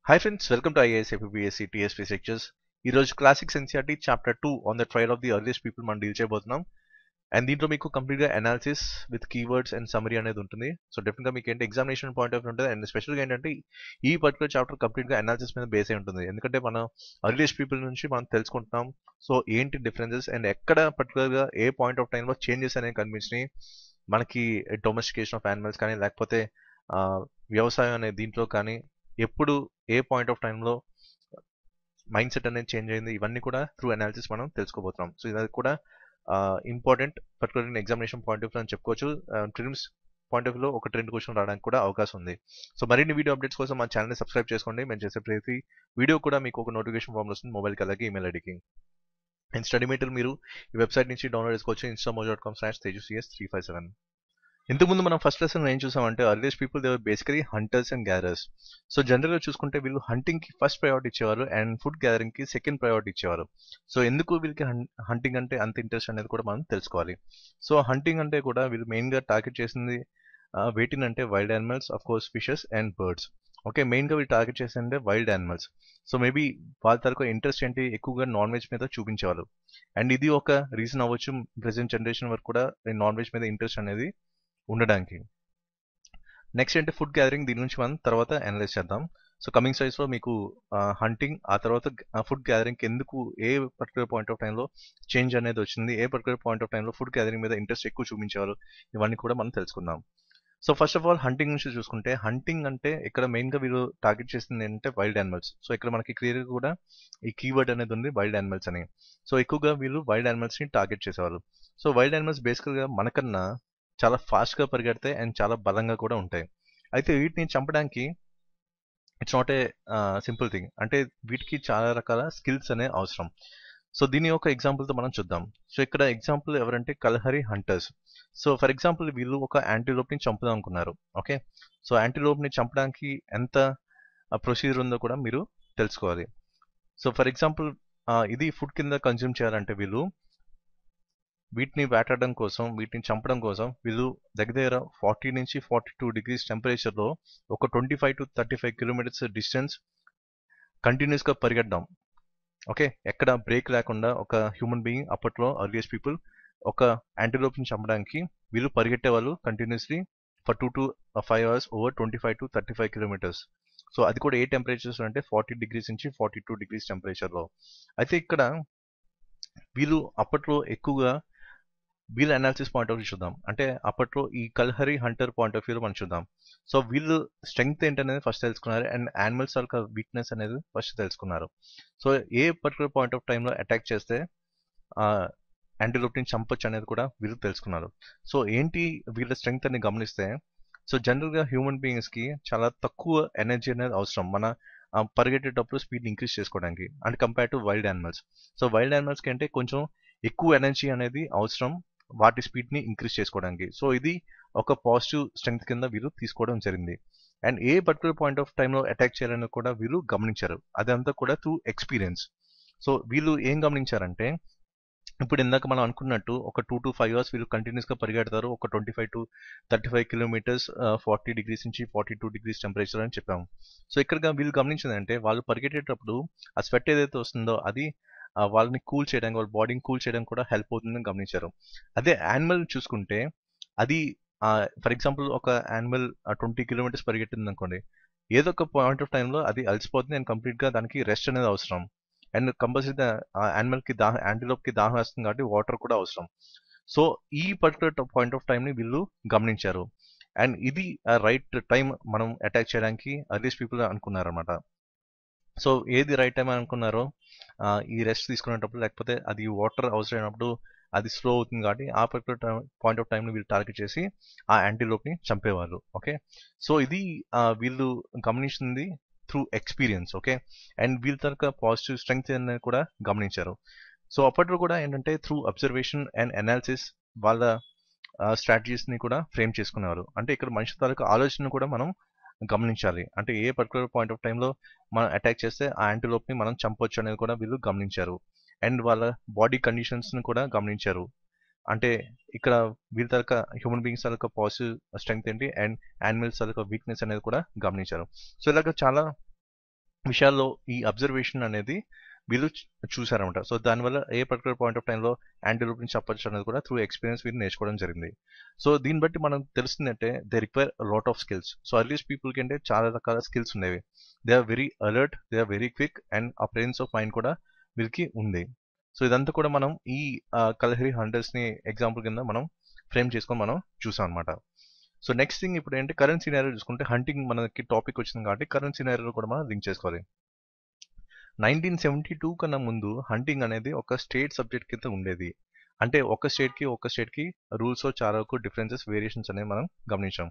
Hi friends, welcome to IAS APPSC TSP Sectures. ఈ రోజు classics NCERT chapter two on the trail of the earliest people మనం deal చేయబోతున్నాం and దీంట్లో మీకు కంప్లీట్గా analysis with keywords and summary అనేది ఉంటుంది సో డెఫినెట్గా మీకు ఏంటి ఎగ్జామినేషన్ పాయింట్ ఆఫ్ ఉంటుంది అండ్ స్పెషల్గా ఏంటంటే ఈ పర్టికులర్ చాప్టర్ కంప్లీట్గా అనాలిసిస్ మీద బేస్ అయి ఉంటుంది ఎందుకంటే మనం ఎర్లియస్ట్ పీపుల్ నుంచి మనం తెలుసుకుంటున్నాం సో ఏంటి డిఫరెన్సెస్ అండ్ ఎక్కడ పర్టికులర్గా ఏ పాయింట్ ఆఫ్ టైంలో చేంజెస్ అనేవి కనిపించినాయి మనకి డొమెస్టికేషన్ ఆఫ్ యానిమల్స్ కానీ లేకపోతే ఆ, వ్యవసాయం అనే దీంట్లో కానీ ఎప్పుడు ఏ పాయింట్ ఆఫ్ టైంలో మైండ్ సెట్ అనేది చేంజ్ అయింది ఇవన్నీ కూడా త్రూ అనాలిసిస్ మనం తెలుసుకోబోతున్నాం సో ఇది కూడా important particular examination point of view అని చెప్పుకోవచ్చు ట్రిమ్స్ పాయింట్ ఆఫ్ వ్యూలో ఒక ట్రెండ్ క్వశ్చన్ రావడానికి కూడా అవకాశం ఉంది సో మరిన్ని వీడియో అప్డేట్స్ కోసం మా ఛానల్ని సబ్స్క్రైబ్ చేసుకోండి మేము చేసే ప్రతి వీడియో కూడా మీకు ఒక నోటిఫికేషన్ ఫామ్ వస్తుంది మొబైల్కి అలాగే ఈమెయిల్ ఐడికి అండ్ స్టడీ మెటీరియల్ మీరు ఈ వెబ్సైట్ నుంచి డౌన్లోడ్ చేసుకోవచ్చు ఇన్స్టామో డాట్ కామ్ స్లాష్ తేజస్విఎస్ త్రీ ఫైవ్ సెవెన్ ఇంతకుముందు మనం ఫస్ట్ లెసన్ ఏం చూసామంటే earliest people they were basically hunters and gatherers so జనరల్గా చూసుకుంటే వీళ్ళు హంటింగ్ కి ఫస్ట్ ప్రయారిటీ ఇచ్చేవారు అండ్ ఫుడ్ గ్యాదరింగ్ కి సెకండ్ ప్రయారిటీ ఇచ్చేవారు సో ఎందుకు వీళ్ళకి హంటింగ్ అంటే అంత ఇంట్రెస్ట్ అనేది కూడా మనం తెలుసుకోవాలి సో హంటింగ్ అంటే కూడా వీళ్ళు మెయిన్ గా టార్గెట్ చేసింది వేటిన్ అంటే wild animals of course fishes and birds okay main గా వీళ్ళు టార్గెట్ చేసిందే వైల్డ్ యానిమల్స్ సో మేబీ వాళ్ళ తరకు ఇంట్రెస్ట్ ఏంటి ఎక్కువగా నాన్ వెజ్ మీద చూపించేవాళ్ళు అండ్ ఇది ఒక రీజన్ అవ్వచ్చు ప్రెసెంట్ జనరేషన్ వరకు కూడా నాన్ వెజ్ మీద ఇంట్రెస్ట్ అనేది ఉండడానికి నెక్స్ట్ ఏంటి ఫుడ్ గ్యాదరింగ్ దీని నుంచి మనం తర్వాత అనలైజ్ చేద్దాం సో కమింగ్ సైజ్ లో మీకు హంటింగ్ ఆ తర్వాత ఫుడ్ గ్యాదరింగ్ ఎందుకు ఏ పర్టికులర్ పాయింట్ ఆఫ్ టైంలో చేంజ్ అనేది వచ్చింది ఏ పర్టికులర్ పాయింట్ ఆఫ్ టైంలో ఫుడ్ గ్యాదరింగ్ మీద ఇంట్రెస్ట్ ఎక్కువ చూపించేవారు ఇవన్నీ కూడా మనం తెలుసుకుందాం so first of all hunting నుంచి చూసుకుంటే హంటింగ్ అంటే ఇక్కడ మెయిన్ గా వీళ్ళు టార్గెట్ చేసింది ఏంటంటే వైల్డ్ యానిమల్స్ సో ఇక్కడ మనకి క్లియర్ గా కూడా ఈ కీవర్డ్ అనేది ఉంది వైల్డ్ యానిమల్స్ అని సో ఎక్కువగా వీళ్ళు వైల్డ్ యానిమల్స్ ని టార్గెట్ చేసేవారు సో వైల్డ్ యానిమల్స్ బేసికల్ గా మనకన్నా చాలా ఫాస్ట్ గా పరిగెడతాయి అండ్ చాలా బలంగా కూడా ఉంటాయి అయితే వీటిని చంపడానికి it's not a simple thing అంటే వీటికి చాలా రకాల స్కిల్స్ అనే అవసరం సో దీని యొక్క example తో మనం చూద్దాం సో ఇక్కడ ఎగ్జాంపుల్ ఎవరంటే Kalahari hunters so for example వీళ్ళు ఒక యాంటీలోప్ ని చంపుదాం అనుకున్నారు ఓకే సో యాంటీలోప్ ని చంపడానికి ఎంత ప్రొసీజర్ ఉందో కూడా మీరు తెలుసుకోవాలి సో ఫర్ ఎగ్జాంపుల్ ఇది ఫుడ్ కింద కన్జ్యూమ్ చేయాలంటే వీళ్ళు వీటిని వేటాడడం కోసం వీటిని చంపడం కోసం వీళ్ళు దగ్గర దగ్గర ఫార్టీ నుంచి ఫార్టీ టూ డిగ్రీస్ టెంపరేచర్లో ఒక twenty five to thirty five kilometres distance కంటిన్యూస్గా పరిగెట్టడం ఓకే ఎక్కడ బ్రేక్ లేకుండా ఒక హ్యూమన్ బీయింగ్ అప్పట్లో అర్లియస్ట్ పీపుల్ ఒక యాంటీలోప్ని చంపడానికి వీళ్ళు పరిగెట్టే వాళ్ళు continuously for two to five hours over twenty five to thirty five kilometres so అది కూడా ఏ టెంపరేచర్స్ అంటే ఫార్టీ డిగ్రీస్ నుంచి ఫార్టీ టూ డిగ్రీస్ టెంపరేచర్లో అయితే ఇక్కడ వీళ్ళు అప్పట్లో ఎక్కువగా వీళ్ళ అనాలిసిస్ పాయింట్ ఆఫ్ వ్యూ చూద్దాం అంటే అప్పట్లో ఈ కల్హరి హంటర్ పాయింట్ ఆఫ్ వ్యూలో మనం చూద్దాం సో వీళ్ళు స్ట్రెంగ్త్ ఏంటనేది ఫస్ట్ తెలుసుకున్నారు అండ్ యానిమల్స్ యొక్క వీక్నెస్ అనేది ఫస్ట్ తెలుసుకున్నారు సో ఏ పర్టికులర్ పాయింట్ ఆఫ్ టైంలో అటాక్ చేస్తే యాంటీలోప్ని చంపొచ్చు అనేది కూడా వీళ్ళు తెలుసుకున్నారు సో ఏంటి వీళ్ళ స్ట్రెంగ్త్ అని గమనిస్తే సో జనరల్గా హ్యూమన్ బీయింగ్స్కి చాలా తక్కువ ఎనర్జీ అనేది అవసరం మన ఆ, పరిగెట్టేటప్పుడు స్పీడ్ ఇంక్రీజ్ చేసుకోవడానికి and compare to wild animals so wild యానిమల్స్కి అంటే కొంచెం ఎక్కువ ఎనర్జీ అనేది అవసరం వాటి స్పీడ్ని ఇంక్రీజ్ చేసుకోవడానికి సో ఇది ఒక పాజిటివ్ స్ట్రెంగ్త్ కింద వీళ్ళు తీసుకోవడం జరిగింది అండ్ ఏ పర్టికులర్ పాయింట్ ఆఫ్ టైంలో అటాక్ చేయాలని కూడా వీళ్ళు గమనించారు అదంతా కూడా త్రూ ఎక్స్పీరియన్స్ సో వీళ్ళు ఏం గమనించారంటే ఇప్పుడు ఇందాక మనం అనుకున్నట్టు ఒక టూ టు ఫైవ్ అవర్స్ వీళ్ళు కంటిన్యూస్గా పరిగెడతారు ఒక twenty five to thirty five kilometres forty degrees నుంచి ఫార్టీ టూ డిగ్రీస్ టెంపరేచర్ అని చెప్పాము సో ఇక్కడ వీళ్ళు గమనించిందంటే వాళ్ళు పరిగెట్టేటప్పుడు ఆ స్వెట్ ఏదైతే వస్తుందో అది ఆ, వాళ్ళని కూల్ చేయడానికి వాళ్ళ బాడీని కూల్ చేయడానికి కూడా హెల్ప్ అవుతుందని గమనించారు అదే యానిమల్ చూసుకుంటే అది ఫర్ ఎగ్జాంపుల్ ఒక యానిమల్ ట్వంటీ కిలోమీటర్స్ పరిగెట్టింది అనుకోండి ఏదో ఒక పాయింట్ ఆఫ్ టైంలో అది అలసిపోతుంది అండ్ కంప్లీట్గా దానికి రెస్ట్ అనేది అవసరం అండ్ కంపల్సరీ యానిమల్కి దాహం యాంటీలోప్కి దాహం వేస్తుంది కాబట్టి వాటర్ కూడా అవసరం సో ఈ పర్టికులర్ పాయింట్ ఆఫ్ టైంని వీళ్ళు గమనించారు అండ్ ఇది రైట్ టైం మనం అటాక్ చేయడానికి అర్లీస్ట్ పీపుల్ అనుకున్నారన్నమాట సో ఏది రైట్ టైం అనుకున్నారో ఆ, ఈ రెస్ట్ తీసుకునేటప్పుడు లేకపోతే అది వాటర్ అవసరమైనప్పుడు అది స్లో అవుతుంది కాబట్టి ఆ పర్టికులర్ పాయింట్ ఆఫ్ టైంని వీళ్ళు టార్గెట్ చేసి ఆ యాంటీలోప్ని చంపేవాళ్ళు ఓకే సో ఇది ఆ, వీళ్ళు గమనించింది త్రూ ఎక్స్పీరియన్స్ ఓకే అండ్ వీళ్ళ తరక పాజిటివ్ స్ట్రెంగ్త్ అనేది కూడా గమనించారు సో అప్పట్లో కూడా ఏంటంటే త్రూ అబ్జర్వేషన్ అండ్ అనాలిసిస్ వాళ్ళ స్ట్రాటజీస్ ని కూడా ఫ్రేమ్ చేసుకునేవారు అంటే ఇక్కడ మనిషి తాలూకు ఆలోచన కూడా మనం గమనించాలి అంటే ఏ పర్టికులర్ పాయింట్ ఆఫ్ టైంలో మనం అటాక్ చేస్తే ఆ యాంటీలోప్ ని మనం చంపొచ్చు అనేది కూడా వీళ్ళు గమనించారు అండ్ వాళ్ళ బాడీ కండిషన్స్ ని కూడా గమనించారు అంటే ఇక్కడ వీళ్ళ తరక హ్యూమన్ బీయింగ్స్ తాలూకా పాజిటివ్ స్ట్రెంగ్త్ ఏంటి అండ్ యానిమల్స్ తాలూకా వీక్నెస్ అనేది కూడా గమనించారు సో ఇలాగ చాలా విషయాల్లో ఈ అబ్జర్వేషన్ అనేది వీళ్ళు చూసారనమాట సో దానివల్ల ఏ పర్టికులర్ పాయింట్ ఆఫ్ టైంలో యాంటీలోప్ నుంచి చెప్పచ్చు అనేది కూడా త్రూ ఎక్స్పీరియన్స్ వీళ్ళు నేర్చుకోవడం జరిగింది సో దీన్ని బట్టి మనం తెలుస్తుందంటే they require lot of skills so earliest పీపుల్కి అంటే చాలా రకాల స్కిల్స్ ఉండేవి they are very alert they are very quick and ఆ ప్రెజెన్స్ ఆఫ్ మైండ్ కూడా వీళ్ళకి ఉంది సో ఇదంతా కూడా మనం ఈ కలహరి హంటర్స్ని ఎగ్జాంపుల్ కింద మనం ఫ్రేమ్ చేసుకొని మనం చూసాం అనమాట సో నెక్స్ట్ థింగ్ ఇప్పుడు ఏంటి కరెంట్ సినారియో చూసుకుంటే హంటింగ్ మనకి టాపిక్ వచ్చింది కాబట్టి కరెంట్ సినారియో కూడా మనం లింక్ చేసుకోవాలి నైన్టీన్ సెవెంటీ టూ కన్నా ముందు హంటింగ్ అనేది ఒక స్టేట్ సబ్జెక్ట్ కింద ఉండేది అంటే ఒక స్టేట్కి ఒక స్టేట్కి రూల్స్ చాలా వరకు డిఫరెన్సెస్ వేరియేషన్స్ అనేవి మనం గమనించాం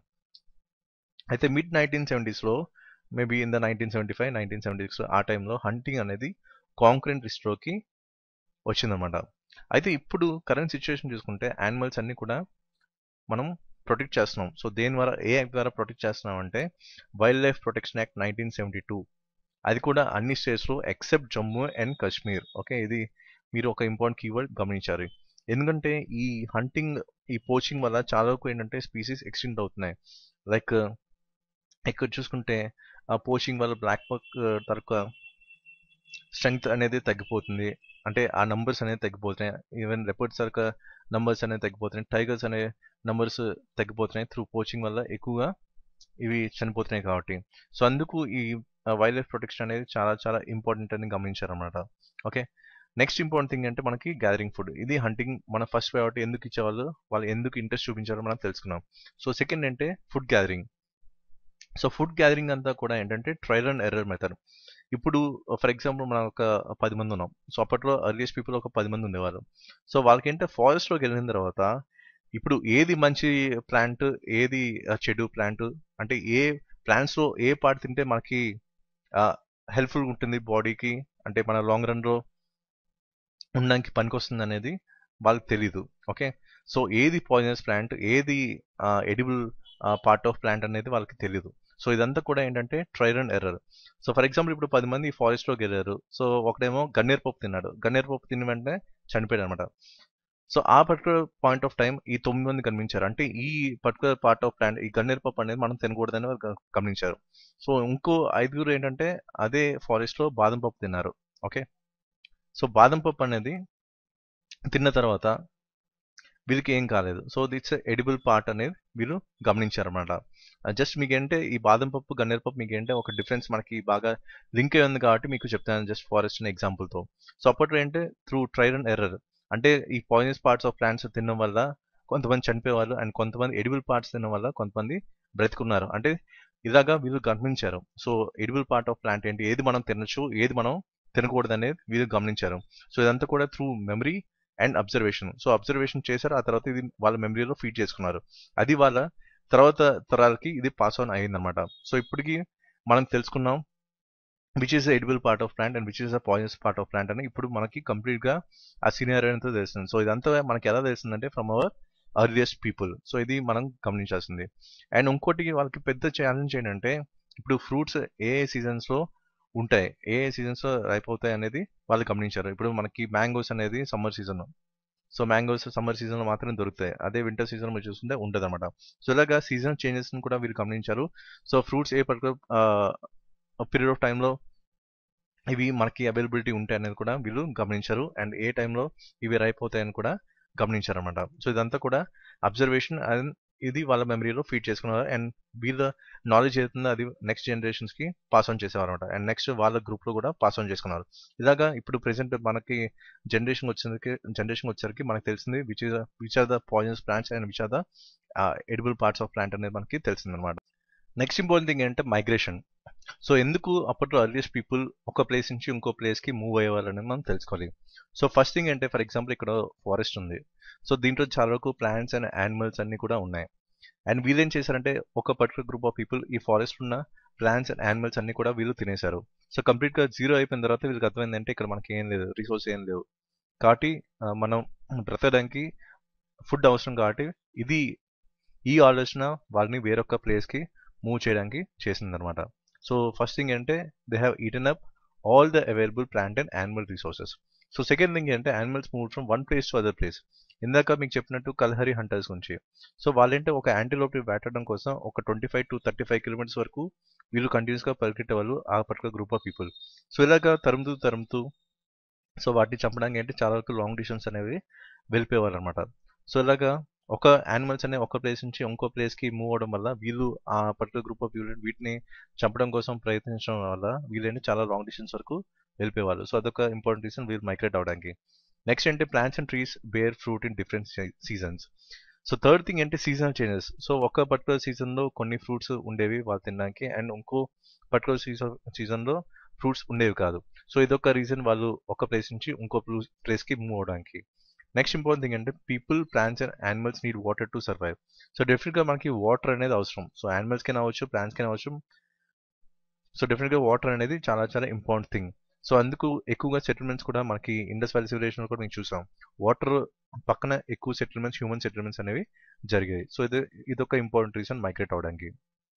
అయితే మిడ్ నైన్టీన్ సెవెంటీస్లో maybe in the nineteen seventy five nineteen seventy six ఆ టైంలో హంటింగ్ అనేది కాంక్రెంట్ లిస్ట్లోకి వచ్చిందనమాట అయితే ఇప్పుడు కరెంట్ సిచ్యువేషన్ చూసుకుంటే యానిమల్స్ అన్ని కూడా మనం ప్రొటెక్ట్ చేస్తున్నాం సో దేని ద్వారా ఏ యాక్ట్ ద్వారా ప్రొటెక్ట్ చేస్తున్నాం అంటే wildlife protection act nineteen seventy two అది కూడా అన్ని స్టేట్స్లో except Jammu and Kashmir okay ఇది మీరు ఒక ఇంపార్టెంట్ కీవర్డ్ గమనించారు ఎందుకంటే ఈ హంటింగ్ ఈ పోచింగ్ వల్ల చాలా వరకు ఏంటంటే స్పీసీస్ ఎక్స్టెంట్ అవుతున్నాయి లైక్ ఇక్కడ చూసుకుంటే ఆ పోచింగ్ వల్ల బ్లాక్ బక్ తరక స్ట్రెంగ్త్ అనేది తగ్గిపోతుంది అంటే ఆ నంబర్స్ అనేది తగ్గిపోతున్నాయి ఈవెన్ రెపర్ట్స్ సరక నంబర్స్ అనేది తగ్గిపోతున్నాయి టైగర్స్ అనే నంబర్స్ తగ్గిపోతున్నాయి త్రూ పోచింగ్ వల్ల ఎక్కువగా ఇవి చనిపోతున్నాయి కాబట్టి సో అందుకు ఈ వైల్డ్ లైఫ్ ప్రొటెక్షన్ అనేది చాలా చాలా ఇంపార్టెంట్ అని గమనించారనమాట ఓకే నెక్స్ట్ ఇంపార్టెంట్ థింగ్ అంటే మనకి గ్యాదరింగ్ ఫుడ్ ఇది హంటింగ్ మన ఫస్ట్ ప్రయారిటీ ఎందుకు ఇచ్చేవాళ్ళు వాళ్ళు ఎందుకు ఇంట్రెస్ట్ చూపించారో మనం తెలుసుకున్నాం సో సెకండ్ అంటే food gathering so food gathering అంతా కూడా ఏంటంటే ట్రయల్ అండ్ ఎర్రర్ మెథడ్ ఇప్పుడు ఫర్ ఎగ్జాంపుల్ మనం ఒక పది మంది ఉన్నాం సో అప్పట్లో అర్లియస్ట్ పీపుల్ ఒక పది మంది ఉండేవారు సో వాళ్ళకి ఏంటంటే ఫారెస్ట్లోకి వెళ్ళిన తర్వాత ఇప్పుడు ఏది మంచి ప్లాంట్ ఏది చెడు ప్లాంట్ అంటే ఏ ప్లాంట్స్లో ఏ పార్ట్ తింటే మనకి హెల్ప్ఫుల్ ఉంటుంది బాడీకి అంటే మన లాంగ్ రన్లో ఉండడానికి పనికొస్తుంది అనేది వాళ్ళకి తెలీదు ఓకే సో ఏది పాయిజనస్ ప్లాంట్ ఏది ఎడిబుల్ పార్ట్ ఆఫ్ ప్లాంట్ అనేది వాళ్ళకి తెలియదు సో ఇదంతా కూడా ఏంటంటే trial and error so for example ఇప్పుడు పది మంది ఫారెస్ట్లోకి వెళ్ళారు సో ఒకడేమో గన్నేరు పప్పు తిన్నాడు గన్నేరు పప్పు తిన్న వెంటనే చనిపోయాడు అనమాట సో ఆ పర్టికులర్ పాయింట్ ఆఫ్ టైం ఈ తొమ్మిది మంది కనిపించారు అంటే ఈ పర్టికులర్ పార్ట్ ఆఫ్ ప్లాంట్ ఈ గన్నేరు పప్పు అనేది మనం తినకూడదని వాళ్ళు గమనించారు సో ఇంకో ఐదుగురు ఏంటంటే అదే ఫారెస్ట్లో బాదం పప్పు తిన్నారు ఓకే సో బాదం పప్పు అనేది తిన్న తర్వాత వీళ్ళకి ఏం కాలేదు సో దిట్స్ ఎడిబుల్ పార్ట్ అనేది వీళ్ళు గమనించారన్నమాట జస్ట్ మీకేంటే ఈ బాదం పప్పు గన్నేరు పప్పు మీకేంటే ఒక డిఫరెన్స్ మనకి బాగా లింక్ అయి ఉంది కాబట్టి మీకు చెప్తాను జస్ట్ ఫారెస్ట్ ఎగ్జాంపుల్తో సో అప్పట్లో ఏంటంటే త్రూ ట్రైల్ అండ్ ఎర్రర్ అంటే ఈ పాయిజనస్ పార్ట్స్ ఆఫ్ ప్లాంట్స్ తినడం వల్ల కొంతమంది చనిపోయేవాళ్ళు అండ్ కొంతమంది ఎడిబుల్ పార్ట్స్ తినడం వల్ల కొంతమంది బ్రతుకున్నారు అంటే ఇలాగా వీళ్ళు గమనించారు so edible part of plant ఏంటి ఏది మనం తినచ్చు ఏది మనం తినకూడదు అనేది వీళ్ళు గమనించారు సో ఇదంతా కూడా through memory and observation so observation చేశారు ఆ తర్వాత ఇది వాళ్ళ మెమరీలో ఫీడ్ చేసుకున్నారు అది వాళ్ళ తర్వాత తరాలకి ఇది పాస్ ఆన్ అయ్యిందనమాట సో ఇప్పటికి మనం తెలుసుకున్నాం which is edible part of plant and which is the poisonous part of plant అని ఇప్పుడు మనకి కంప్లీట్గా ఆ సీనియర్ అంతా తెలుస్తుంది సో ఇదంతా మనకి ఎలా తెలుస్తుందంటే from our earliest people so ఇది మనం గమనించాల్సింది అండ్ ఇంకోటి వాళ్ళకి పెద్ద ఛాలెంజ్ ఏంటంటే ఇప్పుడు ఫ్రూట్స్ ఏ సీజన్స్లో ఉంటాయి ఏ సీజన్స్లో అయిపోతాయి అనేది వాళ్ళు గమనించారు ఇప్పుడు మనకి మ్యాంగోస్ అనేది summer season so mangoes summer సీజన్లో మాత్రమే దొరుకుతాయి అదే వింటర్ సీజన్ మీరు చూస్తుంటే ఉంటుంది అనమాట సో ఇలాగా సీజన్ చేంజెస్ కూడా వీళ్ళు గమనించారు సో ఫ్రూట్స్ ఏ పర్టికులర్ పీరియడ్ ఆఫ్ టైంలో ఇవి మనకి అవైలబిలిటీ ఉంటాయి అనేది కూడా వీళ్ళు గమనించారు అండ్ ఏ టైంలో ఇవి అయిపోతాయని కూడా గమనించారు అనమాట సో ఇదంతా కూడా అబ్జర్వేషన్ అండ్ ఇది వాళ్ళ మెమరీలో ఫీడ్ చేసుకున్నారు అండ్ వీళ్ళ నాలెడ్జ్ ఏదైతుందో అది నెక్స్ట్ జనరేషన్స్కి పాస్ ఆన్ చేసేవారు అనమాట అండ్ నెక్స్ట్ వాళ్ళ గ్రూప్లో కూడా పాస్ ఆన్ చేసుకున్నారు ఇలాగా ఇప్పుడు ప్రెసెంట్ మనకి జనరేషన్ వచ్చేసరికి జనరేషన్ వచ్చేసరికి మనకి తెలిసింది which is which are the poisonous plants and which are the edible parts of plant అనేది మనకి తెలిసింది అనమాట నెక్స్ట్ ఇంపార్టెంట్ థింగ్ ఏంటంటే మైగ్రేషన్ సో ఎందుకు అప్పట్లో అర్లియస్ట్ పీపుల్ ఒక ప్లేస్ నుంచి ఇంకో ప్లేస్కి మూవ్ అయ్యేవారు అనేది మనం తెలుసుకోవాలి సో ఫస్ట్ థింగ్ అంటే ఫర్ ఎగ్జాంపుల్ ఇక్కడ ఫారెస్ట్ ఉంది సో దీంట్లో చాలా వరకు ప్లాంట్స్ అండ్ యానిమల్స్ అన్ని కూడా ఉన్నాయి అండ్ వీళ్ళు ఏం చేశారంటే ఒక పర్టికులర్ గ్రూప్ ఆఫ్ పీపుల్ ఈ ఫారెస్ట్ ఉన్న ప్లాంట్స్ అండ్ యానిమల్స్ అన్ని కూడా వీళ్ళు తినేశారు సో కంప్లీట్గా జీరో అయిపోయిన తర్వాత వీళ్ళకి అర్థమైందంటే ఇక్కడ మనకి ఏం లేదు రిసోర్స్ ఏం లేవు కాబట్టి మనం బ్రతకడానికి ఫుడ్ అవసరం కాబట్టి ఇది ఈ ఆలోచన వాళ్ళని వేరొక ప్లేస్కి మూవ్ చేయడానికి చేసిందనమాట సో ఫస్ట్ థింగ్ అంటే they have eaten up all the available plant and animal resources so second thing అంటే animals move from one place to other place ఇందాక మీకు చెప్పినట్టు కల్హరి హంటర్స్ గురించి సో వాళ్ళంటే ఒక యాంటీలోప్ని వేటాడడం కోసం ఒక twenty five to thirty five kilometres వరకు వీళ్ళు కంటిన్యూస్గా పరిగెట్టే వాళ్ళు ఆ particular group of people so ఇలాగా తరుముతూ తరుముతూ సో వాటిని చంపడానికి ఏంటి చాలా వరకు లాంగ్ డిస్టెన్స్ అనేవి వెళ్ళిపోయేవారు అనమాట సో ఇలాగా ఒక యానిమల్స్ అనే ఒక ప్లేస్ నుంచి ఇంకో ప్లేస్కి మూవ్ అవడం వల్ల వీళ్ళు ఆ పర్టికులర్ గ్రూప్ ఆఫ్ పీపుల్ వీటిని చంపడం కోసం ప్రయత్నించడం వల్ల వీళ్ళని చాలా లాంగ్ డిస్టెన్స్ వరకు వెళ్ళిపోయేవాళ్ళు సో అదొక ఇంపార్టెంట్ రీజన్ వీళ్ళు మైగ్రేట్ అవడానికి నెక్స్ట్ ఏంటి plants and trees bear fruit in different seasons so third thing ఏంటి సీజనల్ చేంజెస్ సో ఒక పర్టికులర్ సీజన్లో కొన్ని ఫ్రూట్స్ ఉండేవి వాళ్ళు తినడానికి అండ్ ఇంకో పర్టికులర్ సీజన్ సీజన్లో ఫ్రూట్స్ ఉండేవి కాదు సో ఇదొక రీజన్ వాళ్ళు ఒక ప్లేస్ నుంచి ఇంకో ప్లేస్కి మూవ్ అవడానికి నెక్స్ట్ ఇంపార్టెంట్ థింగ్ అంటే people plants and animals need water to survive so డెఫినెట్గా మనకి వాటర్ అనేది అవసరం సో యానిమల్స్కి అవ్వచ్చు ప్లాంట్స్కి అవ్వచ్చు సో డెఫినెట్గా వాటర్ అనేది చాలా చాలా ఇంపార్టెంట్ థింగ్ సో అందుకు ఎక్కువగా సెటిల్మెంట్స్ కూడా మనకి ఇండస్ వ్యాలీ సివిలైజేషన్ కూడా మేము చూసాం వాటర్ పక్కన ఎక్కువ సెటిల్మెంట్స్ హ్యూమన్ సెటిల్మెంట్స్ అనేవి జరిగాయి సో ఇది ఇదొక ఇంపార్టెంట్ రీజన్ మైగ్రేట్ అవడానికి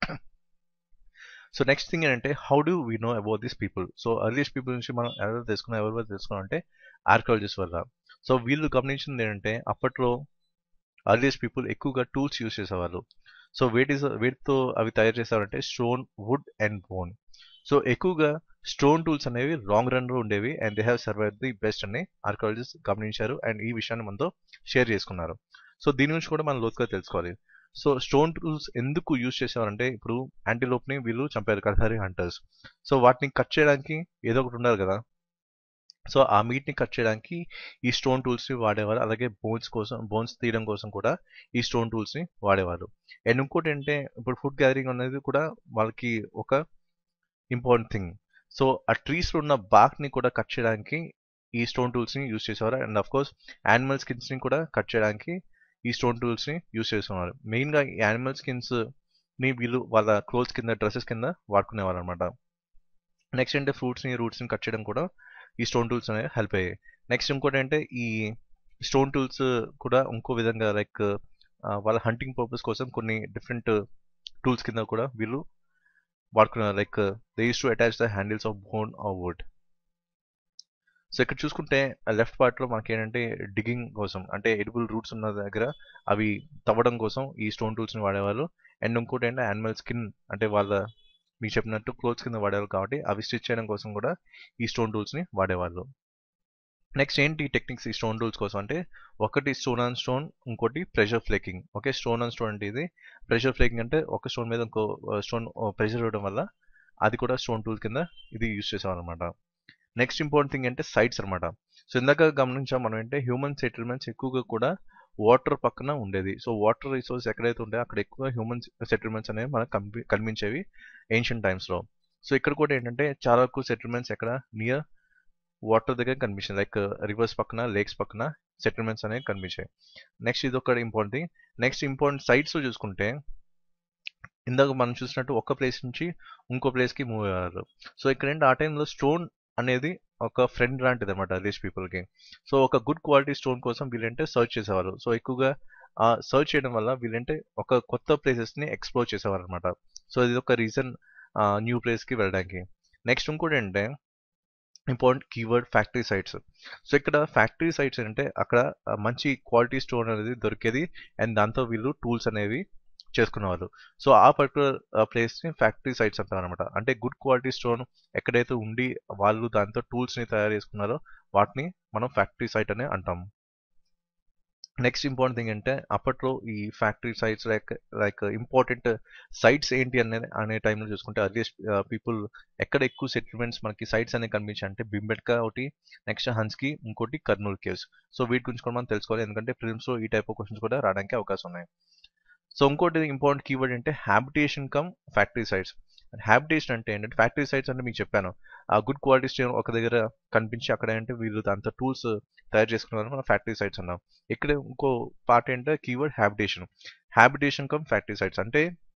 సో నెక్స్ట్ థింగ్ ఏంటంటే how do we know about this people so earliest people నుంచి మనం ఎవరు తెలుసుకున్నాం ఎవరు తెలుసుకున్నాం అంటే ఆర్కియాలజిస్ట్ వల్ల సో వీళ్ళు గమనించింది ఏంటంటే అప్పట్లో అర్లియస్ట్ పీపుల్ ఎక్కువగా టూల్స్ యూస్ చేసేవాళ్ళు సో వేటి వేటితో అవి తయారు చేసేవారంటే stone wood and bone so ఎక్కువగా స్టోన్ టూల్స్ అనేవి లాంగ్ రన్లో ఉండేవి and they have survive the best అని ఆర్కియాలజిస్ట్ గమనించారు అండ్ ఈ విషయాన్ని మనతో షేర్ చేసుకున్నారు సో దీని గురించి కూడా మనం లోతుగా తెలుసుకోవాలి సో స్టోన్ టూల్స్ ఎందుకు యూజ్ చేసేవారంటే ఇప్పుడు యాంటీలోప్ని వీళ్ళు చంపారు కల్హరి హంటర్స్ సో వాటిని కట్ చేయడానికి ఏదో ఒకటి ఉండాలి కదా సో ఆ మీట్ని కట్ చేయడానికి ఈ స్టోన్ టూల్స్ని వాడేవారు అలాగే బోన్స్ కోసం బోన్స్ తీయడం కోసం కూడా ఈ స్టోన్ టూల్స్ని వాడేవారు అండ్ ఇంకోటి ఏంటంటే ఇప్పుడు ఫుడ్ గ్యాదరింగ్ అనేది కూడా వాళ్ళకి ఒక ఇంపార్టెంట్ థింగ్ సో ఆ ట్రీస్లో ఉన్న బాక్ని కూడా కట్ చేయడానికి ఈ స్టోన్ టూల్స్ని యూజ్ చేసేవారు అండ్ అఫ్ కోర్స్ యానిమల్ స్కిన్స్ని కూడా కట్ చేయడానికి ఈ స్టోన్ టూల్స్ని యూజ్ చేస్తున్నారు మెయిన్గా ఈ యానిమల్ స్కిన్స్ని వీళ్ళు వాళ్ళ క్లోత్స్ కింద డ్రెస్సెస్ కింద వాడుకునేవారు అనమాట నెక్స్ట్ అంటే ఫ్రూట్స్ని రూట్స్ని కట్ చేయడం కూడా ఈ స్టోన్ టూల్స్ అనేవి హెల్ప్ అయ్యాయి నెక్స్ట్ ఇంకోటి అంటే ఈ స్టోన్ టూల్స్ కూడా ఇంకో విధంగా లైక్ వాళ్ళ హంటింగ్ పర్పస్ కోసం కొన్ని డిఫరెంట్ టూల్స్ కింద కూడా వీళ్ళు వాడుకున్నారు like they use to attach the handles of bone of wood so ఇక్కడ చూసుకుంటే లెఫ్ట్ పార్ట్లో మనకి ఏంటంటే డిగింగ్ కోసం అంటే ఎడిబుల్ రూట్స్ ఉన్న దగ్గర అవి తవ్వడం కోసం ఈ స్టోన్ టూల్స్ని వాడేవాళ్ళు అండ్ ఇంకోటి ఏంటంటే యానిమల్ స్కిన్ అంటే వాళ్ళ మీకు చెప్పినట్టు క్లోత్స్ కింద వాడేవాళ్ళు కాబట్టి అవి స్టిచ్ చేయడం కోసం కూడా ఈ స్టోన్ టూల్స్ని వాడేవాళ్ళు నెక్స్ట్ ఏంటి టెక్నిక్స్ ఈ స్టోన్ టూల్స్ కోసం అంటే ఒకటి స్టోన్ ఆన్ స్టోన్ ఇంకోటి pressure flaking okay stone on stone అంటే ఇది ప్రెషర్ ఫ్లేకింగ్ అంటే ఒక స్టోన్ మీద ఇంకో స్టోన్ ప్రెషర్ ఇవ్వడం వల్ల అది కూడా స్టోన్ టూల్ కింద ఇది యూస్ చేసామన్నమాట నెక్స్ట్ ఇంపార్టెంట్ థింగ్ అంటే సైట్స్ అనమాట సో ఇందాక గమనించాం మనం అంటే హ్యూమన్ సెటిల్మెంట్స్ ఎక్కువగా కూడా వాటర్ పక్కన ఉండేది సో వాటర్ రిసోర్స్ ఎక్కడైతే ఉంటే అక్కడ ఎక్కువ హ్యూమన్ సెటిల్మెంట్స్ అనేవి మనకు కనిపి కనిపించేవి ఏన్షియన్ టైమ్స్లో సో ఇక్కడ కూడా ఏంటంటే చాలా ఎక్కువ సెటిల్మెంట్స్ ఎక్కడ నియర్ వాటర్ దగ్గర కనిపించింది లైక్ రివర్స్ పక్కన లేక్స్ పక్కన సెటిల్మెంట్స్ అనేవి కనిపించాయి నెక్స్ట్ ఇది ఒక important thing next important sites చూసుకుంటే ఇందాక మనం చూసినట్టు ఒక ప్లేస్ నుంచి ఇంకో ప్లేస్కి మూవ్ అయ్యారు సో ఇక్కడ ఏంటి ఆ టైంలో స్టోన్ అనేది ఒక ఫ్రెండ్ లాంటిది అనమాట రిచ్ పీపుల్కి సో ఒక గుడ్ క్వాలిటీ స్టోన్ కోసం వీళ్ళంటే సర్చ్ చేసేవారు సో ఎక్కువగా ఆ సర్చ్ చేయడం వల్ల వీళ్ళంటే ఒక కొత్త ప్లేసెస్ని ఎక్స్ప్లోర్ చేసేవారు అనమాట సో ఇది ఒక రీజన్ న్యూ ప్లేస్కి వెళ్ళడానికి నెక్స్ట్ ఇంకోటి ఏంటంటే important keyword factory sites so ఇక్కడ ఫ్యాక్టరీ సైట్స్ అంటే అక్కడ మంచి క్వాలిటీ స్టోన్ అనేది దొరికేది అండ్ దాంతో వీళ్ళు టూల్స్ అనేవి చేసుకునేవాళ్ళు సో ఆ పర్టికులర్ ప్లేస్ని ఫ్యాక్టరీ సైట్స్ అంటారు అనమాట అంటే గుడ్ క్వాలిటీ స్టోన్ ఎక్కడైతే ఉండి వాళ్ళు దాంతో టూల్స్ని తయారు చేసుకున్నారో వాటిని మనం ఫ్యాక్టరీ సైట్ అని అంటాం నెక్స్ట్ ఇంపార్టెంట్ థింగ్ అంటే అప్పట్లో ఈ factory sites like like important sites ఏంటి అనే అనే టైంలో చూసుకుంటే అర్లియస్ట్ పీపుల్ ఎక్కడ ఎక్కువ సెటిల్మెంట్స్ మనకి సైట్స్ అనేవి కనిపించాయి అంటే బింబెట్కా ఒకటి నెక్స్ట్ హన్స్కి ఇంకోటి కర్నూల్ కేవ్స్ సో వీటి గురించి కూడా మనం తెలుసుకోవాలి ఎందుకంటే ఫిల్మ్స్లో ఈ టైప్ ఆఫ్ క్వశ్చన్స్ కూడా రావడానికి అవకాశం ఉన్నాయి సో ఇంకోటి ఇంపార్టెంట్ కీవర్డ్ అంటే habitation come factory sites habitation అంటే ఏంటంటే ఫ్యాక్టరీ సైట్స్ అంటే మీకు చెప్పాను ఆ గుడ్ క్వాలిటీ స్టోన్ ఒక దగ్గర కనిపించి అక్కడ ఏంటంటే వీళ్ళు దాంతో టూల్స్ తయారు చేసుకున్నారు మనం ఫ్యాక్టరీ సైట్స్ అన్నాం ఇక్కడ ఇంకో పార్ట్ ఏంటంటే keyword habitation habitation come factory sites అంటే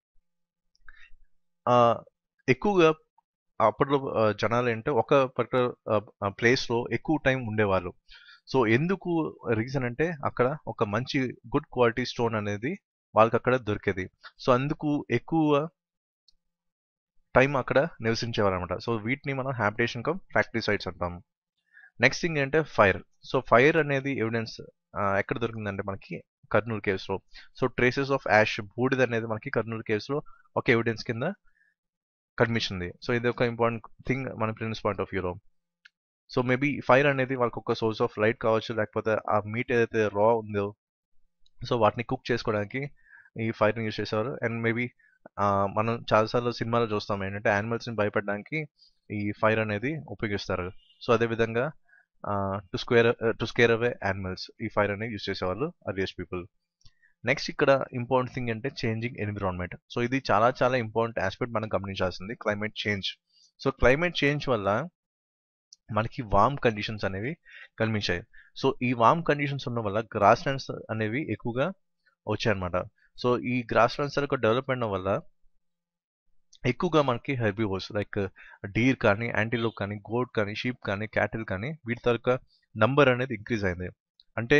ఎక్కువగా అప్పట్లో జనాలు ఏంటంటే ఒక పర్టికులర్ ప్లేస్లో ఎక్కువ టైం ఉండేవాళ్ళు సో ఎందుకు రీజన్ అంటే అక్కడ ఒక మంచి గుడ్ క్వాలిటీ స్టోన్ అనేది వాళ్ళకి అక్కడ దొరికేది సో అందుకు ఎక్కువ టైం అక్కడ నివసించేవారు అనమాట సో వీటిని మనం హ్యాబిటేషన్ కమ్ ఫ్యాక్టరీ సైట్స్ అంటాం నెక్స్ట్ థింగ్ ఏంటంటే ఫైర్ సో ఫైర్ అనేది ఎవిడెన్స్ ఎక్కడ దొరికిందంటే మనకి కర్నూలు కేవ్స్ లో సో ట్రేసెస్ ఆఫ్ యాష్ బూడిద అనేది మనకి కర్నూలు కేవ్స్ లో ఒక ఎవిడెన్స్ కింద కనిపించింది సో ఇది ఒక ఇంపార్టెంట్ థింగ్ మన ప్రిన్స్ పాయింట్ ఆఫ్ వ్యూలో సో మేబీ ఫైర్ అనేది వాళ్ళకి ఒక సోర్స్ ఆఫ్ లైట్ కావచ్చు లేకపోతే ఆ మీట్ ఏదైతే రా ఉందో సో వాటిని కుక్ చేసుకోవడానికి ఈ ఫైర్ని యూజ్ చేసేవారు అండ్ మేబీ మనం చాలాసార్లు సినిమాలో చూస్తాం ఏంటంటే యానిమల్స్ని భయపడడానికి ఈ ఫైర్ అనేది ఉపయోగిస్తారు సో అదేవిధంగా to square to scare away animals ఈ ఫైర్ అనేది యూజ్ చేసేవాళ్ళు అరియస్ పీపుల్ నెక్స్ట్ ఇక్కడ ఇంపార్టెంట్ థింగ్ అంటే చేంజింగ్ ఎన్విరాన్మెంట్ సో ఇది చాలా చాలా ఇంపార్టెంట్ ఆస్పెక్ట్ మనం గమనించాల్సింది climate change so climate change వల్ల మనకి వామ్ కండిషన్స్ అనేవి కనిపించాయి సో ఈ వామ్ కండిషన్స్ ఉన్న వల్ల గ్రాస్ ల్యాండ్స్ అనేవి ఎక్కువగా వచ్చాయన్నమాట సో ఈ గ్రాస్ ల్యాండ్స్ యొక్క డెవలప్మెంట్ వల్ల ఎక్కువగా మనకి హెర్బివోర్స్ లైక్ డీర్ కానీ యాంటీలోప్ కానీ గోడ్ కానీ షీప్ కానీ క్యాటిల్ కానీ వీటి తాలూకా నంబర్ అనేది ఇంక్రీజ్ అయింది అంటే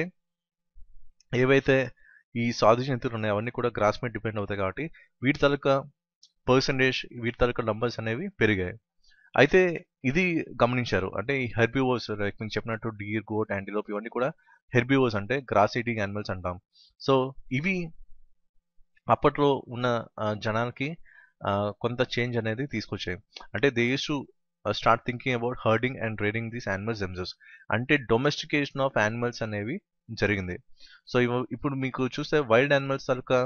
ఏవైతే ఈ సాధు జంతువులు ఉన్నాయో అవన్నీ కూడా గ్రాస్ మీద డిపెండ్ అవుతాయి కాబట్టి వీటి తాలూకా పర్సంటేజ్ వీటి తాలూకా నంబర్స్ అనేవి పెరిగాయి అయితే ఇది గమనించారు అంటే ఈ హెర్బివోర్స్ లైక్ మీకు చెప్పినట్టు డీర్ గోట్ యాంటీలోప్ ఇవన్నీ కూడా హెర్బివోర్స్ అంటే గ్రాస్ ఈటింగ్ యానిమల్స్ అంటాం సో ఇవి అప్పట్లో ఉన్న జనాలకి కొంత చేంజ్ అనేది తీసుకొచ్చాయి అంటే they use to start thinking about herding and rearing these animals themselves అంటే డొమెస్టికేషన్ ఆఫ్ యానిమల్స్ అనేవి జరిగింది సో ఇప్పుడు మీకు చూస్తే వైల్డ్ యానిమల్స్ తాలూకా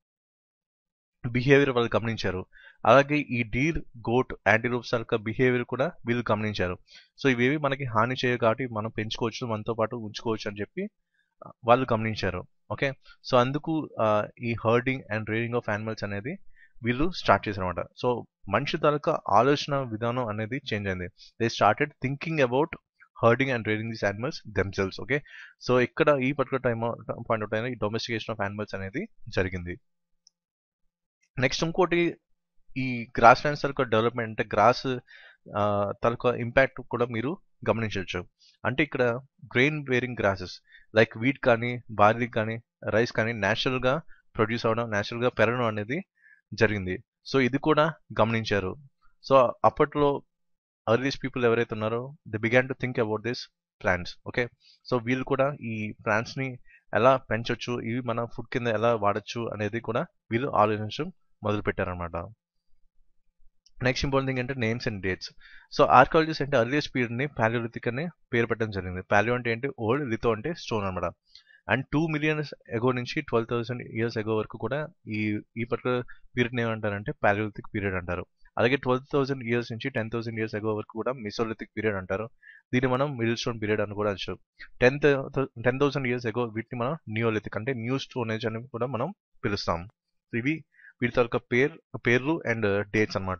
బిహేవియర్ వాళ్ళు గమనించారు అలాగే ఈ డీర్ గోట్ యాంటీలోప్స్ తాలూకా బిహేవియర్ కూడా వీళ్ళు గమనించారు సో ఇవేవి మనకి హాని చేయవు కాబట్టి మనం పెంచుకోవచ్చు మనతో పాటు ఉంచుకోవచ్చు అని చెప్పి వాళ్ళు గమనించారు ఓకే సో అందుకు ఈ herding and rearing of animals అనేది వీళ్ళు స్టార్ట్ చేశారు అనమాట సో మనిషి తాలూకా ఆలోచన విధానం అనేది చేంజ్ అయింది they started thinking about herding and rearing these animals themselves okay so ఇక్కడ ఈ particular time point of time ఈ డొమెస్టికేషన్ ఆఫ్ యానిమల్స్ అనేది జరిగింది నెక్స్ట్ ఇంకోటి ఈ గ్రాస్ ల్యాండ్స్ తాలూకా డెవలప్మెంట్ అంటే గ్రాస్ తాలూకా ఇంపాక్ట్ కూడా మీరు గమనించవచ్చు అంటే ఇక్కడ grain bearing grasses like wheat కానీ బార్లీ కానీ రైస్ కానీ న్యాచురల్గా ప్రొడ్యూస్ అవ్వడం న్యాచురల్గా పెరగడం అనేది జరిగింది సో ఇది కూడా గమనించారు సో అప్పట్లో అర్లీస్ పీపుల్ ఎవరైతే ఉన్నారో they began to think about this plants okay so వీళ్ళు కూడా ఈ ప్లాంట్స్ని ఎలా పెంచవచ్చు ఇవి మన ఫుడ్ కింద ఎలా వాడచ్చు అనేది కూడా వీళ్ళు ఆలోచించడం మొదలు పెట్టారనమాట నెక్స్ట్ ఇంపార్టెంట్ థింగ్ అంటే names and dates so archaeologist అంటే అర్లియస్ట్ పీరియడ్ని పాలియోలిథిక్ అని పేరు పెట్టడం జరిగింది పాలియో అంటే ఏంటి ఓల్డ్ లితో అంటే స్టోన్ అనమాట అండ్ టూ మిలియన్స్ ఎగో నుంచి ట్వెల్వ్ థౌసండ్ ఇయర్స్ ఎగో వరకు కూడా ఈ ఈ పర్టికులర్ పీరియడ్ని ఏమంటారంటే పాలియోలిథిక్ పీరియడ్ అంటారు అలాగే ట్వెల్వ్ థౌసండ్ ఇయర్స్ నుంచి టెన్ థౌసండ్ ఇయర్స్ ఎగో వరకు కూడా మిసోలిథిక్ పీరియడ్ అంటారు దీన్ని మనం మిడిల్ స్టోన్ పీరియడ్ అని కూడా అనొచ్చు ten ten thousand years ago వీటిని మనం న్యూలిథిక్ అంటే న్యూ స్టోనేజ్ అని కూడా మనం పిలుస్తాం ఇవి వీటి తాలూకా పేరు పేర్లు అండ్ డేట్స్ అనమాట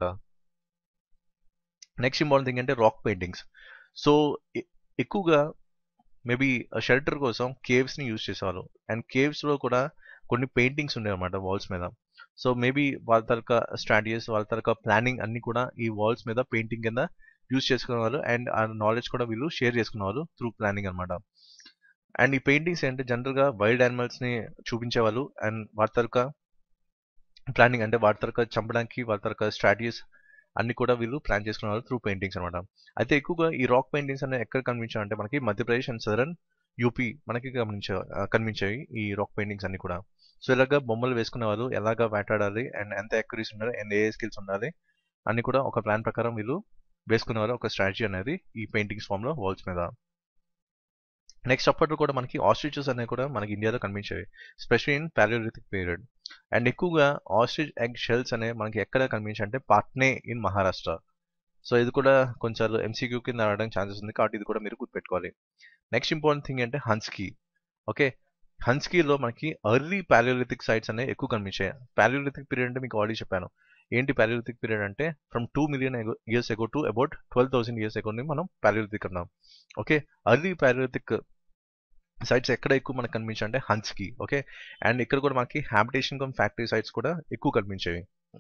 నెక్స్ట్ ఇంపార్టెంట్ థింగ్ అంటే రాక్ పెయింటింగ్స్ సో ఎక్కువగా మేబీ షెల్టర్ కోసం కేవ్స్ని యూజ్ చేసేవాళ్ళు అండ్ కేవ్స్లో కూడా కొన్ని పెయింటింగ్స్ ఉండేవి అనమాట వాల్స్ మీద సో మేబీ వాళ్ళ తరక స్ట్రాటజీస్ వాళ్ళ తరక ప్లానింగ్ అన్ని కూడా ఈ వాల్స్ మీద పెయింటింగ్ కింద యూజ్ చేసుకునేవాళ్ళు అండ్ ఆ నాలెడ్జ్ కూడా వీళ్ళు షేర్ చేసుకునేవాళ్ళు త్రూ ప్లానింగ్ అనమాట అండ్ ఈ పెయింటింగ్స్ ఏంటంటే జనరల్గా వైల్డ్ యానిమల్స్ని చూపించేవాళ్ళు అండ్ వాటి తరక ప్లానింగ్ అంటే వాటి తరక చంపడానికి వాటి తరక స్ట్రాటజీస్ అన్ని కూడా వీళ్ళు ప్లాన్ చేసుకునే వాళ్ళు త్రూ పెయింటింగ్స్ అనమాట అయితే ఎక్కువగా ఈ రాక్ పెయింటింగ్స్ అనేవి ఎక్కడ కనిపించాయంటే మనకి మధ్యప్రదేశ్ అండ్ సదరన్ యూపీ మనకి గమనించే కనిపించాయి ఈ రాక్ పెయింటింగ్స్ అన్ని కూడా సో ఇలాగ బొమ్మలు వేసుకునే వాళ్ళు ఎలాగ వేటాడాలి అండ్ ఎంత ఎక్యురీస్ ఉండాలి అండ్ ఏ స్కిల్స్ ఉండాలి అన్ని కూడా ఒక ప్లాన్ ప్రకారం వీళ్ళు వేసుకునే వాళ్ళు ఒక స్ట్రాటజీ అనేది ఈ పెయింటింగ్స్ ఫామ్లో వాల్స్ మీద నెక్స్ట్ అప్పట్లో కూడా మనకి ఆస్ట్రిచెస్ అనేవి కూడా మనకి ఇండియాలో కనిపించాయి specially in palaeolithic period and ఎక్కువగా ఆస్ట్రిచ్ ఎగ్ షెల్స్ అనేవి మనకి ఎక్కడ కనిపించాయి అంటే పాట్నే ఇన్ మహారాష్ట్ర సో ఇది కూడా కొంచెం ఎంసీక్యూ కింద రావడానికి ఛాన్సెస్ ఉంది కాబట్టి ఇది కూడా మీరు గుర్తుపెట్టుకోవాలి నెక్స్ట్ ఇంపార్టెంట్ థింగ్ అంటే హన్స్కీ ఓకే హన్స్కీలో మనకి ఎర్లీ పాలియోలిథిక్ సైట్స్ అనేవి ఎక్కువ కనిపించాయి పాలియోలిథిక్ పీరియడ్ అంటే మీకు ఆల్రెడీ చెప్పాను ఏంటి పాలియోలిథిక్ పీరియడ్ అంటే from two million years ago to about twelve thousand years ఎగోని మనం పాలియోలిథిక్ అన్నాం ఓకే ఎర్లీ పాలియోలిథిక్ సైట్స్ ఎక్కడ ఎక్కువ మనకు కనిపించాయి అంటే హన్స్కి ఓకే అండ్ ఇక్కడ కూడా మనకి హ్యాబిటేషన్ కమ్ ఫ్యాక్టరీ సైట్స్ కూడా ఎక్కువ కనిపించేవి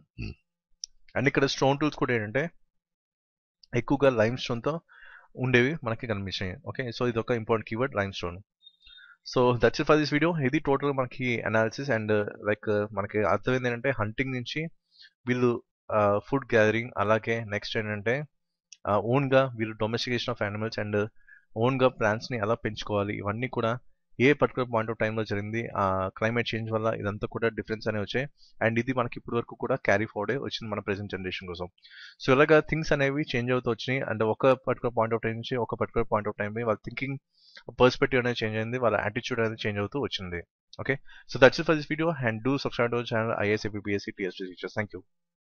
అండ్ ఇక్కడ స్టోన్ టూల్స్ కూడా ఏంటంటే ఎక్కువగా లైమ్ స్టోన్తో ఉండేవి మనకి కనిపించాయి ఓకే సో ఇది ఒక important keyword limestone so that's it for this video ఇది టోటల్ మనకి అనాలిసిస్ అండ్ లైక్ మనకి అర్థమైంది ఏంటంటే హంటింగ్ నుంచి వీళ్ళు ఫుడ్ గ్యాదరింగ్ అలాగే నెక్స్ట్ ఏంటంటే ఓన్గా వీళ్ళు డొమెస్టికేషన్ ఆఫ్ యానిమల్స్ అండ్ ఓన్గా ప్లాంట్స్ని ఎలా పెంచుకోవాలి ఇవన్నీ కూడా ఏ పర్టికులర్ పాయింట్ ఆఫ్ టైంలో జరిగింది ఆ క్లైమేట్ చేంజ్ వల్ల ఇదంతా కూడా డిఫరెన్స్ అనేవి వచ్చాయి అండ్ ఇది మనకి ఇప్పటి వరకు కూడా క్యారీ ఫార్వర్డే వచ్చింది మన ప్రెసెంట్ జనరేషన్ కోసం సో ఇలాగా థింగ్స్ అనేవి చేంజ్ అవుతూ వచ్చినాయి అండ్ ఒక పర్టికులర్ పాయింట్ ఆఫ్ టైం నుంచి ఒక పర్టికులర్ పాయింట్ ఆఫ్ టైం వాళ్ళ థింకింగ్ పర్స్పెక్టివ్ అనేది చేంజ్ అయింది వాళ్ళ యాటిట్యూడ్ అనేది చేంజ్ అవుతూ వచ్చింది okay so that's for this video and do subscribe to channel ISAPSC TST teachers thank you